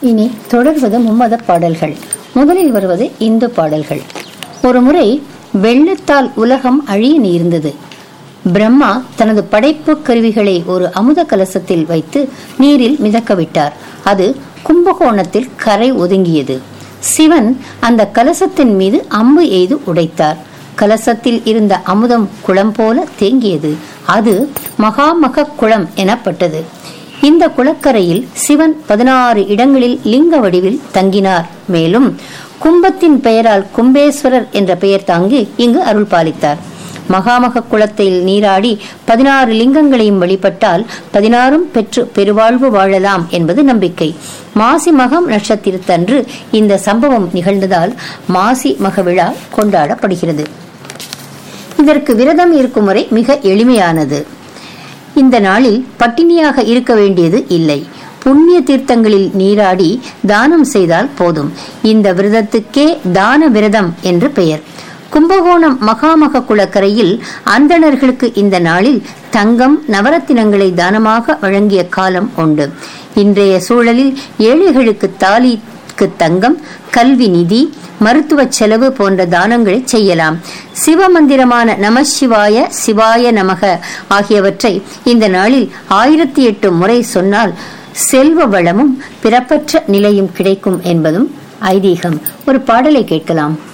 இனி தொடர்வது மும்மத பாடல்கள் முதலில் வருவது இந்து பாடல்கள் ஒரு முறை வெள்ளத்தால் உலகம் அழிய நேர்ந்தது பிரம்மா தனது படைப்பு கருவிகளை ஒரு அமுத கலசத்தில் வைத்து நீரில் மிதக்க விட்டார் அது கும்பகோணத்தில் கரை ஒதுங்கியது சிவன் அந்த கலசத்தின் மீது அம்பு எய்து உடைத்தார் கலசத்தில் இருந்த அமுதம் குளம் போல தேங்கியது அது மகாமக குளம் எனப்பட்டது இந்த குளக்கரையில் சிவன் பதினாறு இடங்களில் லிங்க வடிவில் தங்கினார் மேலும் கும்பத்தின் பெயரால் கும்பேஸ்வரர் என்ற பெயர் தாங்கி இங்கு அருள் பாலித்தார் மகாமக குளத்தில் நீராடி பதினாறு லிங்கங்களையும் வழிபட்டால் பதினாறும் பெற்று பெருவாழ்வு வாழலாம் என்பது நம்பிக்கை மாசி மகம் நட்சத்திரத்தன்று இந்த சம்பவம் நிகழ்ந்ததால் மாசி மக விழா கொண்டாடப்படுகிறது இதற்கு விரதம் இருக்கும் முறை மிக எளிமையானது இந்த நாளில் பட்டினியாக இருக்க வேண்டியது இல்லை புண்ணிய தீர்த்தங்களில் நீராடி தானம் செய்தால் போதும் இந்த விரதத்துக்கே தான விரதம் என்று பெயர் கும்பகோணம் மகாமக குளக்கரையில் அந்தணர்களுக்கு இந்த நாளில் தங்கம் நவரத்தினங்களை தானமாக வழங்கிய காலம் உண்டு இன்றைய சூழலில் ஏழைகளுக்கு தாலிக்கு தங்கம் கல்வி நிதி மருத்துவ செலவு போன்ற தானங்களை செய்யலாம் சிவமந்திரமான நம சிவாய சிவாய நமக ஆகியவற்றை இந்த நாளில் ஆயிரத்தி எட்டு முறை சொன்னால் செல்வ வளமும் பிறப்பற்ற நிலையும் கிடைக்கும் என்பதும் ஐதீகம் ஒரு பாடலை கேட்கலாம்